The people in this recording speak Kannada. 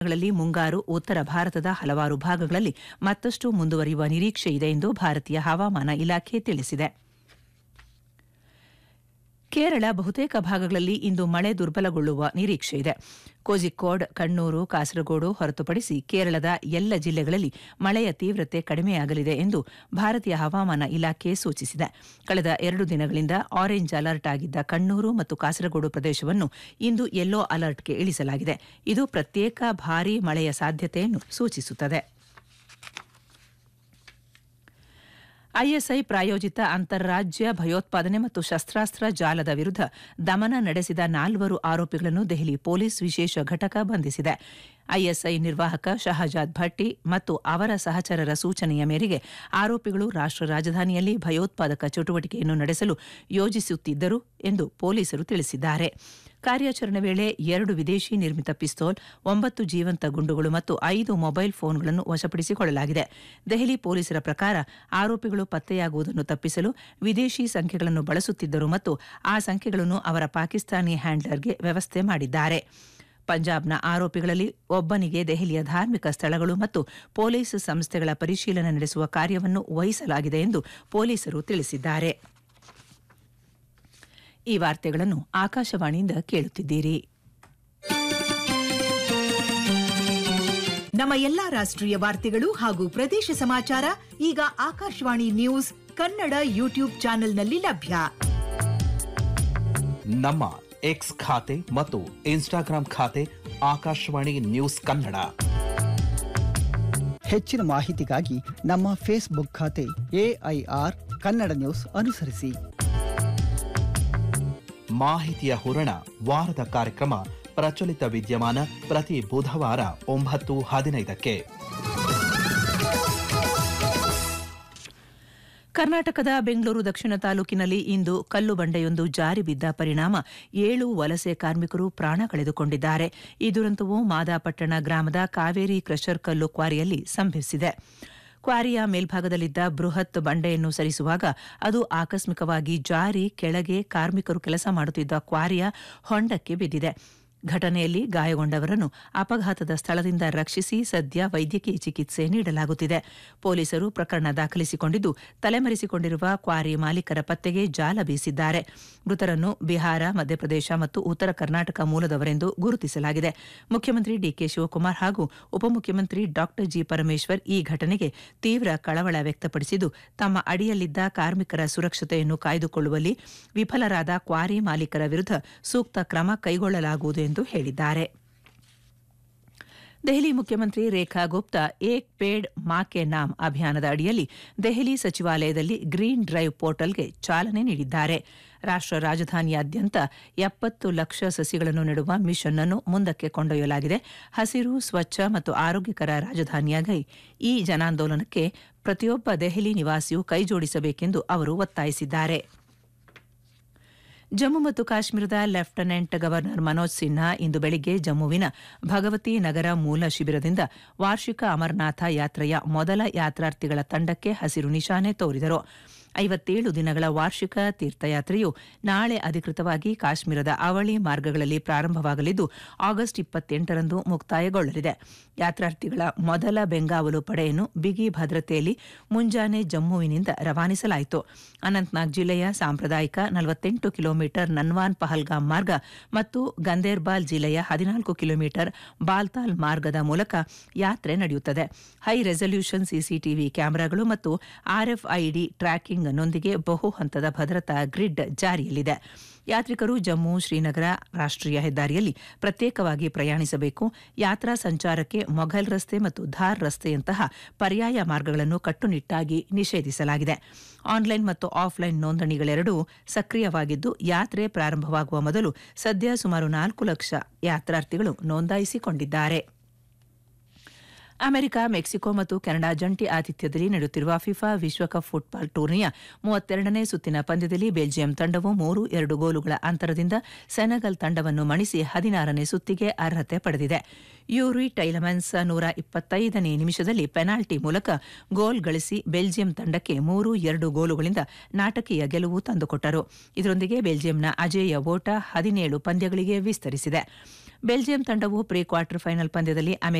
ಗಳಲ್ಲಿ ಮುಂಗಾರು ಉತ್ತರ ಭಾರತದ ಹಲವಾರು ಭಾಗಗಳಲ್ಲಿ ಮತ್ತಷ್ಟು ಮುಂದುವರಿಯುವ ನಿರೀಕ್ಷೆ ಇದೆ ಎಂದು ಭಾರತೀಯ ಹವಾಮಾನ ಇಲಾಖೆ ತಿಳಿಸಿದೆ ಕೇರಳ ಬಹುತೇಕ ಭಾಗಗಳಲ್ಲಿ ಇಂದು ಮಳೆ ದುರ್ಬಲಗೊಳ್ಳುವ ನಿರೀಕ್ಷೆ ಇದೆ ಕೋಜಿಕೋಡ್ ಕಣ್ಣೂರು ಕಾಸರಗೋಡು ಹೊರತುಪಡಿಸಿ ಕೇರಳದ ಎಲ್ಲ ಜಿಲ್ಲೆಗಳಲ್ಲಿ ಮಳೆಯ ತೀವ್ರತೆ ಕಡಿಮೆಯಾಗಲಿದೆ ಎಂದು ಭಾರತೀಯ ಹವಾಮಾನ ಇಲಾಖೆ ಸೂಚಿಸಿದೆ ಕಳೆದ ಎರಡು ದಿನಗಳಿಂದ ಆರೆಂಜ್ ಅಲರ್ಟ್ ಆಗಿದ್ದ ಕಣ್ಣೂರು ಮತ್ತು ಕಾಸರಗೋಡು ಪ್ರದೇಶವನ್ನು ಇಂದು ಯೆಲ್ಲೋ ಅಲರ್ಟ್ಗೆ ಇಳಿಸಲಾಗಿದೆ ಇದು ಪ್ರತ್ಯೇಕ ಭಾರೀ ಮಳೆಯ ಸಾಧ್ಯತೆಯನ್ನು ಸೂಚಿಸುತ್ತದೆ ಐಎಸ್ಐ ಪ್ರಾಯೋಜಿತ ಅಂತಾರಾಜ್ಯ ಭಯೋತ್ಪಾದನೆ ಮತ್ತು ಶಸ್ತ್ರಾಸ್ತ್ರ ಜಾಲದ ವಿರುದ್ಧ ದಮನ ನಡೆಸಿದ ನಾಲ್ವರು ಆರೋಪಿಗಳನ್ನು ದೆಹಲಿ ಪೊಲೀಸ್ ವಿಶೇಷ ಘಟಕ ಬಂಧಿಸಿದೆ ಐಎಸ್ಐ ನಿರ್ವಾಹಕ ಶಹಜಾದ್ ಭಟ್ಟಿ ಮತ್ತು ಅವರ ಸಹಚರರ ಸೂಚನೆಯ ಮೇರೆಗೆ ಆರೋಪಿಗಳು ರಾಷ್ಟ್ರ ರಾಜಧಾನಿಯಲ್ಲಿ ಭಯೋತ್ಪಾದಕ ಚಟುವಟಿಕೆಯನ್ನು ನಡೆಸಲು ಯೋಜಿಸುತ್ತಿದ್ದರು ಎಂದು ಪೊಲೀಸರು ತಿಳಿಸಿದ್ದಾರೆ ಕಾರ್ಯಾಚರಣೆ ವೇಳೆ ಎರಡು ವಿದೇಶಿ ನಿರ್ಮಿತ ಪಿಸ್ತೂಲ್ ಒಂಬತ್ತು ಜೀವಂತ ಗುಂಡುಗಳು ಮತ್ತು ಐದು ಮೊಬೈಲ್ ಫೋನ್ಗಳನ್ನು ವಶಪಡಿಸಿಕೊಳ್ಳಲಾಗಿದೆ ದೆಹಲಿ ಪೊಲೀಸರ ಪ್ರಕಾರ ಆರೋಪಿಗಳು ಪತ್ತೆಯಾಗುವುದನ್ನು ತಪ್ಪಿಸಲು ವಿದೇಶಿ ಸಂಖ್ಯೆಗಳನ್ನು ಬಳಸುತ್ತಿದ್ದರು ಮತ್ತು ಆ ಸಂಖ್ಯೆಗಳನ್ನು ಅವರ ಪಾಕಿಸ್ತಾನಿ ಹ್ಯಾಂಡ್ಲರ್ಗೆ ವ್ಯವಸ್ಥೆ ಮಾಡಿದ್ದಾರೆ ಪಂಜಾಬ್ನ ಆರೋಪಿಗಳಲ್ಲಿ ಒಬ್ಬನಿಗೆ ದೆಹಲಿಯ ಧಾರ್ಮಿಕ ಸ್ಥಳಗಳು ಮತ್ತು ಪೊಲೀಸ್ ಸಂಸ್ಥೆಗಳ ಪರಿಶೀಲನೆ ನಡೆಸುವ ಕಾರ್ಯವನ್ನು ವಹಿಸಲಾಗಿದೆ ಎಂದು ಪೊಲೀಸರು ತಿಳಿಸಿದ್ದಾರೆ ಈ ವಾರ್ತೆಗಳನ್ನು ಆಕಾಶವಾಣಿಯಿಂದ ಕೇಳುತ್ತಿದ್ದೀರಿ ನಮ್ಮ ಎಲ್ಲಾ ರಾಷ್ಟ್ರೀಯ ವಾರ್ತೆಗಳು ಹಾಗೂ ಪ್ರದೇಶ ಸಮಾಚಾರ ಈಗ ಆಕಾಶವಾಣಿ ನ್ಯೂಸ್ ಕನ್ನಡ ಯೂಟ್ಯೂಬ್ ಚಾನೆಲ್ನಲ್ಲಿ ಲಭ್ಯ ನಮ್ಮ ಎಕ್ಸ್ ಖಾತೆ ಮತ್ತು ಇನ್ಸ್ಟಾಗ್ರಾಂ ಖಾತೆ ಆಕಾಶವಾಣಿ ನ್ಯೂಸ್ ಕನ್ನಡ ಹೆಚ್ಚಿನ ಮಾಹಿತಿಗಾಗಿ ನಮ್ಮ ಫೇಸ್ಬುಕ್ ಖಾತೆ ಎಐಆರ್ ಕನ್ನಡ ನ್ಯೂಸ್ ಅನುಸರಿಸಿ ಮಾಹಿತಿಯ ಹೂರಣ ವಾರದ ಕಾರ್ಯಕ್ರಮ ಪ್ರಚಲಿತ ವಿದ್ಯಮಾನ ಪ್ರತಿ ಬುಧವಾರ ಒಂಬತ್ತು ಹದಿನೈದಕ್ಕೆ ಕರ್ನಾಟಕದ ಬೆಂಗಳೂರು ದಕ್ಷಿಣ ತಾಲೂಕಿನಲ್ಲಿ ಇಂದು ಕಲ್ಲು ಬಂಡೆಯೊಂದು ಜಾರಿ ಬಿದ್ದ ಪರಿಣಾಮ ಏಳು ವಲಸೆ ಕಾರ್ಮಿಕರು ಪ್ರಾಣ ಕಳೆದುಕೊಂಡಿದ್ದಾರೆ ಈ ದುರಂತವು ಮಾದಾಪಟ್ಟಣ ಗ್ರಾಮದ ಕಾವೇರಿ ಕ್ರಷರ್ ಕಲ್ಲು ಕ್ವಾರಿಯಲ್ಲಿ ಸಂಭವಿಸಿದೆ ಕ್ವಾರಿಯ ಮೇಲ್ಭಾಗದಲ್ಲಿದ್ದ ಬೃಹತ್ ಬಂಡೆಯನ್ನು ಸರಿಸುವಾಗ ಅದು ಆಕಸ್ಮಿಕವಾಗಿ ಜಾರಿ ಕೆಳಗೆ ಕಾರ್ಮಿಕರು ಕೆಲಸ ಮಾಡುತ್ತಿದ್ದ ಕ್ವಾರಿಯ ಹೊಂಡಕ್ಕೆ ಬಿದ್ದಿದೆ ಘಟನೆಯಲ್ಲಿ ಗಾಯಗೊಂಡವರನ್ನು ಅಪಘಾತದ ಸ್ಥಳದಿಂದ ರಕ್ಷಿಸಿ ಸದ್ಯ ವೈದ್ಯಕೀಯ ಚಿಕಿತ್ಸೆ ನೀಡಲಾಗುತ್ತಿದೆ ಪೊಲೀಸರು ಪ್ರಕರಣ ದಾಖಲಿಸಿಕೊಂಡಿದ್ದು ತಲೆಮರೆಸಿಕೊಂಡಿರುವ ಕ್ವಾರಿ ಮಾಲೀಕರ ಪತ್ತೆಗೆ ಜಾಲ ಬೀಸಿದ್ದಾರೆ ಮೃತರನ್ನು ಬಿಹಾರ ಮಧ್ಯಪ್ರದೇಶ ಮತ್ತು ಉತ್ತರ ಕರ್ನಾಟಕ ಮೂಲದವರೆಂದು ಗುರುತಿಸಲಾಗಿದೆ ಮುಖ್ಯಮಂತ್ರಿ ಡಿಕೆ ಶಿವಕುಮಾರ್ ಹಾಗೂ ಉಪಮುಖ್ಯಮಂತ್ರಿ ಡಾ ಜಿ ಪರಮೇಶ್ವರ್ ಈ ಘಟನೆಗೆ ತೀವ್ರ ಕಳವಳ ವ್ಯಕ್ತಪಡಿಸಿದ್ದು ತಮ್ಮ ಅಡಿಯಲ್ಲಿದ್ದ ಕಾರ್ಮಿಕರ ಸುರಕ್ಷತೆಯನ್ನು ಕಾಯ್ದುಕೊಳ್ಳುವಲ್ಲಿ ವಿಫಲರಾದ ಕ್ವಾರಿ ಮಾಲೀಕರ ವಿರುದ್ಧ ಸೂಕ್ತ ಕ್ರಮ ಕೈಗೊಳ್ಳಲಾಗುವುದು ಎಂದು ಹೇಳಿದ್ದಾರೆ ದೆಹಲಿ ಮುಖ್ಯಮಂತ್ರಿ ರೇಖಾ ಗುಪ್ತಾ ಏಕ್ ಪೇಡ್ ಮಾ ಕೆ ನಾಮ್ ಅಭಿಯಾನದ ಅಡಿಯಲ್ಲಿ ದೆಹಲಿ ಸಚಿವಾಲಯದಲ್ಲಿ ಗ್ರೀನ್ ಡ್ರೈವ್ ಪೋರ್ಟಲ್ಗೆ ಚಾಲನೆ ನೀಡಿದ್ದಾರೆ ರಾಷ್ಟ್ರ ರಾಜಧಾನಿಯಾದ್ಯಂತ ಎಪ್ಪತ್ತು ಲಕ್ಷ ಸಸಿಗಳನ್ನು ನೆಡುವ ಮಿಷನ್ ಅನ್ನು ಮುಂದಕ್ಕೆ ಕೊಂಡೊಯ್ಯಲಾಗಿದೆ ಹಸಿರು ಸ್ವಚ್ಛ ಮತ್ತು ಆರೋಗ್ಯಕರ ರಾಜಧಾನಿಯಾಗಿ ಈ ಜನಾಂದೋಲನಕ್ಕೆ ಪ್ರತಿಯೊಬ್ಬ ದೆಹಲಿ ನಿವಾಸಿಯೂ ಕೈಜೋಡಿಸಬೇಕೆಂದು ಅವರು ಒತ್ತಾಯಿಸಿದ್ದಾರೆ ಜಮ್ಮು ಮತ್ತು ಕಾಶ್ಮೀರದ ಲೆಫ್ಟಿನೆಂಟ್ ಗವರ್ನರ್ ಮನೋಜ್ ಸಿನ್ಹಾ ಇಂದು ಬೆಳಿಗ್ಗೆ ಜಮ್ಮುವಿನ ಭಗವತಿ ನಗರ ಮೂಲ ಶಿಬಿರದಿಂದ ವಾರ್ಷಿಕ ಅಮರನಾಥ ಯಾತ್ರೆಯ ಮೊದಲ ಯಾತ್ರಾರ್ಥಿಗಳ ತಂಡಕ್ಕೆ ಹಸಿರು ನಿಶಾನೆ ತೋರಿದರು ಐವತ್ತೇಳು ದಿನಗಳ ವಾರ್ಷಿಕ ತೀರ್ಥಯಾತ್ರೆಯು ನಾಳೆ ಅಧಿಕೃತವಾಗಿ ಕಾಶ್ಮೀರದ ಅವಳಿ ಮಾರ್ಗಗಳಲ್ಲಿ ಪ್ರಾರಂಭವಾಗಲಿದ್ದು ಆಗಸ್ಟ್ ಇಪ್ಪತ್ತೆಂಟರಂದು ಮುಕ್ತಾಯಗೊಳ್ಳಲಿದೆ ಯಾತ್ರಾರ್ಥಿಗಳ ಮೊದಲ ಬೆಂಗಾವಲು ಪಡೆಯನ್ನು ಬಿಗಿ ಭದ್ರತೆಯಲ್ಲಿ ಮುಂಜಾನೆ ಜಮ್ಮುವಿನಿಂದ ರವಾನಿಸಲಾಯಿತು ಅನಂತನಾಗ್ ಜಿಲ್ಲೆಯ ಸಾಂಪ್ರದಾಯಿಕ ನಲವತ್ತೆಂಟು ಕಿಲೋಮೀಟರ್ ನನ್ವಾನ್ ಪಹಲ್ಗಾಮ್ ಮಾರ್ಗ ಮತ್ತು ಗಂದೇರ್ಬಾಲ್ ಜಿಲ್ಲೆಯ ಹದಿನಾಲ್ಕು ಕಿಲೋಮೀಟರ್ ಬಾಲ್ತಾಲ್ ಮಾರ್ಗದ ಮೂಲಕ ಯಾತ್ರೆ ನಡೆಯುತ್ತದೆ ಹೈ ರೆಸಲ್ಯೂಷನ್ ಸಿಸಿಟಿವಿ ಕ್ಯಾಮೆರಾಗಳು ಮತ್ತು ಆರ್ಎಫ್ಐಡಿ ಟ್ರ್ಯಾಕಿಂಗ್ ನೊಂದಿಗೆ ಬಹು ಹಂತದ ಭದ್ರತಾ ಗ್ರಿಡ್ ಜಾರಿಯಲ್ಲಿದೆ ಯಾತ್ರಿಕರು ಜಮ್ಮು ಶ್ರೀನಗರ ರಾಷ್ಟ್ರೀಯ ಹೆದ್ದಾರಿಯಲ್ಲಿ ಪ್ರತ್ಯೇಕವಾಗಿ ಪ್ರಯಾಣಿಸಬೇಕು ಯಾತ್ರಾ ಸಂಚಾರಕ್ಕೆ ಮೊಘಲ್ ರಸ್ತೆ ಮತ್ತು ಧಾರ್ ರಸ್ತೆಯಂತಹ ಪರ್ಯಾಯ ಮಾರ್ಗಗಳನ್ನು ಕಟ್ಟುನಿಟ್ಟಾಗಿ ನಿಷೇಧಿಸಲಾಗಿದೆ ಆನ್ಲೈನ್ ಮತ್ತು ಆಫ್ಲೈನ್ ನೋಂದಣಿಗಳೆರಡೂ ಸಕ್ರಿಯವಾಗಿದ್ದು ಯಾತ್ರೆ ಪ್ರಾರಂಭವಾಗುವ ಮೊದಲು ಸದ್ಯ ಸುಮಾರು ನಾಲ್ಕು ಲಕ್ಷ ಯಾತ್ರಾರ್ಥಿಗಳು ನೋಂದಾಯಿಸಿಕೊಂಡಿದ್ದಾರೆ ಅಮೆರಿಕ ಮೆಕ್ಸಿಕೋ ಮತ್ತು ಕೆನಡಾ ಜಂಟಿ ಆತಿಥ್ಯದಲ್ಲಿ ನಡೆಯುತ್ತಿರುವ ಫಿಫಾ ವಿಶ್ವಕಪ್ ಫುಟ್ಬಾಲ್ ಟೂರ್ನಿಯ ಮೂವತ್ತೆರಡನೇ ಸುತ್ತಿನ ಪಂದ್ಯದಲ್ಲಿ ಬೆಲ್ಜಿಯಂ ತಂಡವು ಮೂರು ಎರಡು ಗೋಲುಗಳ ಅಂತರದಿಂದ ಸೆನೆಗಲ್ ತಂಡವನ್ನು ಮಣಿಸಿ ಹದಿನಾರನೇ ಸುತ್ತಿಗೆ ಅರ್ಹತೆ ಪಡೆದಿದೆ ಯೂರಿ ಟೈಲಮೆನ್ಸ್ ನೂರ ಇಪ್ಪತ್ತೈದನೇ ನಿಮಿಷದಲ್ಲಿ ಪೆನಾಲ್ಟಿ ಮೂಲಕ ಗೋಲ್ ಗಳಿಸಿ ಬೆಲ್ಜಿಯಂ ತಂಡಕ್ಕೆ ಮೂರು ಎರಡು ಗೋಲುಗಳಿಂದ ನಾಟಕೀಯ ಗೆಲುವು ತಂದುಕೊಟ್ಟರು ಇದರೊಂದಿಗೆ ಬೆಲ್ಜಿಯಂನ ಅಜೇಯ ಓಟ ಹದಿನೇಳು ಪಂದ್ಯಗಳಿಗೆ ವಿಸ್ತರಿಸಿದೆ ಬೆಲ್ಜಿಯಂ ತಂಡವು ಪ್ರೀ ಕ್ವಾರ್ಟರ್ ಫೈನಲ್ ಪಂದ್ಯದಲ್ಲಿ